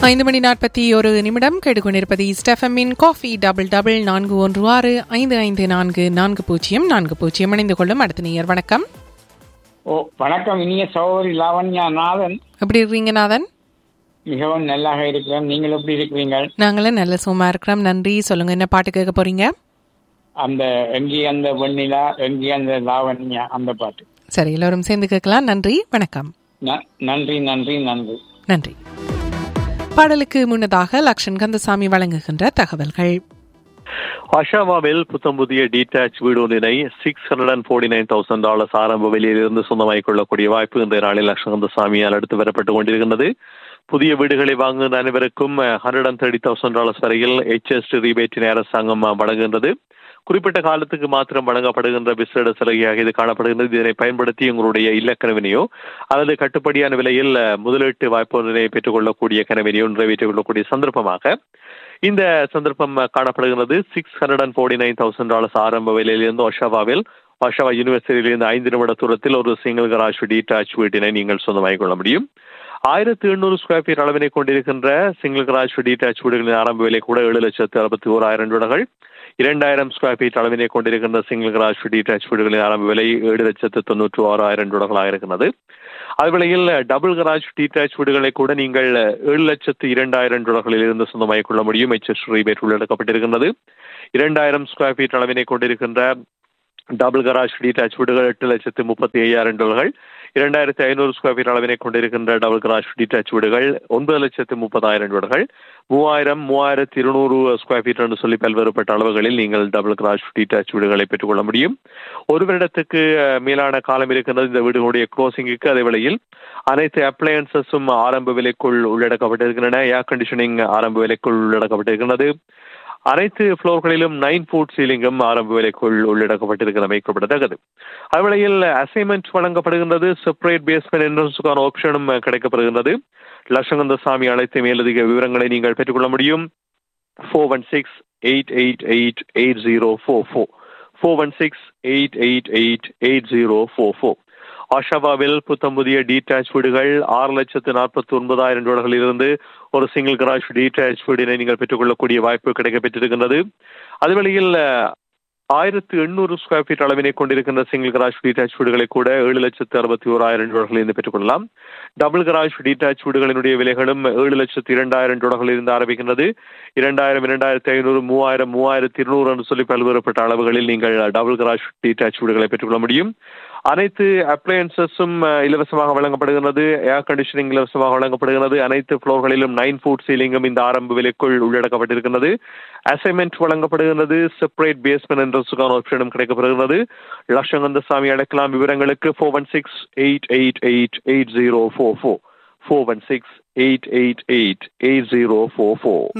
ஐந்து மணி நாற்பத்தி ஒரு நிமிடம் கெடுகொண்டிருப்பது ஸ்டெஃபமின் காஃபி டபுள் டபுள் நான்கு ஒன்று ஆறு ஐந்து ஐந்து நான்கு நான்கு பூஜ்ஜியம் நான்கு பூஜ்ஜியம் இணைந்து கொள்ளும் அடுத்த நேயர் வணக்கம் ஓ வணக்கம் இனிய சகோதரி லாவண்யா நாதன் எப்படி இருக்கீங்க நாதன் மிகவும் நல்லாக இருக்கிறேன் நீங்கள் எப்படி இருக்கிறீங்க நாங்களும் நல்ல சும்மா இருக்கிறோம் நன்றி சொல்லுங்க என்ன பாட்டு கேட்க போறீங்க அந்த எங்கே அந்த வெண்ணிலா எங்கே அந்த லாவண்யா அந்த பாட்டு சரி எல்லோரும் சேர்ந்து கேட்கலாம் நன்றி வணக்கம் ந- நன்றி நன்றி நன்றி நன்றி பாடலுக்கு முன்னதாக லக்ஷன் கந்தசாமி வழங்குகின்ற தகவல்கள் அஷாவாவில் புத்தம் புதிய டீடாச் வீடு ஒன்றினை six hundred and forty nine thousand dollars ஆரம்ப வெளியிலிருந்து சொந்தமாகிக் கொள்ளக்கூடிய வாய்ப்பு இன்றைய நாளில் லட்சகந்த சாமியால் அடுத்து வரப்பட்டுக் கொண்டிருக்கின்றது புதிய வீடுகளை வாங்குகின்ற அனைவருக்கும் hundred and thirty thousand dollars வரையில் ஹெச்எஸ்டி ரீபேட்டினை அரசாங்கம் அஹ், வழங்குகின்றது குறிப்பிட்ட காலத்துக்கு மாத்திரம் வழங்கப்படுகின்ற விசேட சலுகையாக இது காணப்படுகின்றது இதனை பயன்படுத்தி உங்களுடைய இல்ல கனவினையோ அல்லது கட்டுப்படியான விலையில் அஹ், முதலீட்டு வாய்ப்பு ஒன்றினை பெற்றுக்கொள்ளக்கூடிய கனவினையோ நிறைவேற்றிக் கொள்ளக்கூடிய சந்தர்ப்பமாக இந்த சந்தர்ப்பம் காணப்படுகிறது six hundred and forty nine thousand dollars ஆரம்ப விலையிலிருந்து ஒஷாவாவில் ஒஷாவா யூனிவர்சிட்டியிலிருந்து ஐந்து நிமிட தூரத்தில் ஒரு சிங்கிள் கராஜ் டீடாச் வீட்டினை நீங்கள் சொந்தமாகிக் கொள்ள முடியும் ஆயிரத்தி எண்ணூறு ஸ்கொயர் ஃபீட் அளவினை கொண்டிருக்கின்ற சிங்கிள் கராஜ் டீடாச் வீடுகளின் ஆரம்ப விலை கூட ஏழு லட்சத்து அறுபத்தி ஓராயிரம் டாலர்கள் இரண்டாயிரம் ஸ்கொயர் ஃபீட் அளவினை கொண்டிருக்கின்ற சிங்கிள் கராஜ் டீடாச் வீடுகளின் ஆரம்ப விலை ஏழு லட்சத்து தொண்ணூற்று ஆறாயிரம் டாலர்களாக இருக்கிறது அதுவேளையில் டபுள் கராஜ் டீடாச் வீடுகளை கூட நீங்கள் ஏழு லட்சத்து இரண்டாயிரம் டாலர்களில் இருந்து சொந்தமாகிக் கொள்ள முடியும் எச்எஸ் ரீபேட் உள்ளடக்கப்பட்டிருக்கின்றது இரண்டாயிரம் ஸ்கொயர் ஃபீட் அளவினை கொண்டிருக்கின்ற டபுள் கராஜ் டீடாச் வீடுகள் எட்டு லட்சத்து முப்பத்தி ஐயாயிரம் டாலர்கள் இரண்டாயிரத்தி ஐநூறு ஸ்கொயர் ஃபீட் அளவினை கொண்டிருக்கின்ற டபுள் கராஜ் டீடாச் வீடுகள் ஒன்பது லட்சத்து முப்பதாயிரம் டாலர்கள் மூவாயிரம் மூவாயிரத்தி இருநூறு ஸ்கொயர் ஃபீட் என்று சொல்லி பல்வேறுபட்ட அளவுகளில் நீங்கள் டபுள் கராஜ் டீடாச் வீடுகளை பெற்றுக்கொள்ள முடியும் ஒரு வருடத்துக்கு அஹ், மேலான காலம் இருக்கின்றது இந்த வீடுகளுடைய க்ளோசிங்குக்கு அதே வேளையில் அனைத்து அப்ளையன்சஸும் ஆரம்ப விலைக்குள் உள்ளடக்கப்பட்டிருக்கின்றன ஏர் கண்டிஷனிங் ஆரம்ப விலைக்குள் உள்ளடக்கப்பட்டிருக்கின்றது அனைத்து ஃப்ளோர்களிலும் நைன் ஃபுட் சீலிங்கும் ஆரம்ப விலைக்குள் உள்ளடக்கப்பட்டிருக்கிறமை குறிப்பிடத்தக்கது அதுவேளையில் அசைன்மெண்ட் வழங்கப்படுகின்றது செப்பரேட் பேஸ்மெண்ட் என்ட்ரன்ஸுக்கான ஆப்ஷனும் கிடைக்கப்படுகின்றது லட்சங்கந்த சாமி அழைத்த மேலதிக விவரங்களை நீங்கள் பெற்றுக்கொள்ள முடியும் four one six eight eight eight eight zero four four four one six eight eight eight eight zero four four ஆஷாவாவில் புத்தம் புதிய டீடாச் வீடுகள் ஆறு லட்சத்து நாற்பத்தி ஒன்பதாயிரம் டாலர்களில் இருந்து ஒரு சிங்கிள் கராஜ் டீடாச் வீடினை நீங்கள் பெற்றுக்கொள்ளக்கூடிய வாய்ப்பு கிடைக்கப்பெற்றிருக்கின்றது அதுவேளையில் ஆயிரத்து எண்ணூறு ஸ்கொயர் ஃபீட் அளவினை கொண்டிருக்கின்ற சிங்கிள் கராஜ் டீடாச் வீடுகளை கூட ஏழு லட்சத்து அறுபத்தி ஓராயிரம் டாலர்களில் இருந்து பெற்றுக்கொள்ளலாம் டபுள் கராஜ் டீடாச் வீடுகளினுடைய விலைகளும் ஏழு லட்சத்து இரண்டாயிரம் டாலர்களில் இருந்து ஆரம்பிக்கின்றது இரண்டாயிரம் இரண்டாயிரத்தி ஐநூறு மூவாயிரம் மூவாயிரத்தி இருநூறு என்று சொல்லி பல்வேறுபட்ட அளவுகளில் நீங்கள் டபுள் கராஜ் டீடாச் வீடுகளை பெற்றுக்கொள்ள முடியும் அனைத்து அப்ளையன்சஸும் இலவசமாக வழங்கப்படுகிறது ஏர் கண்டிஷனிங் இலவசமாக வழங்கப்படுகிறது அனைத்து ஃப்ளோர்களிலும் நைன் ஃபுட் சீலிங்கும் இந்த ஆரம்ப விலைக்குள் உள்ளடக்கப்பட்டிருக்கிறது அசைன்மெண்ட் வழங்கப்படுகிறது செப்பரேட் பேஸ்மெண்ட் என்ட்ரன்ஸுக்கான ஆப்ஷனும் கிடைக்கப்படுகிறது லட்சங்கந்த சாமி அழைக்கலாம் விவரங்களுக்கு four one six eight eight eight eight zero four four four one six eight eight eight eight zero four four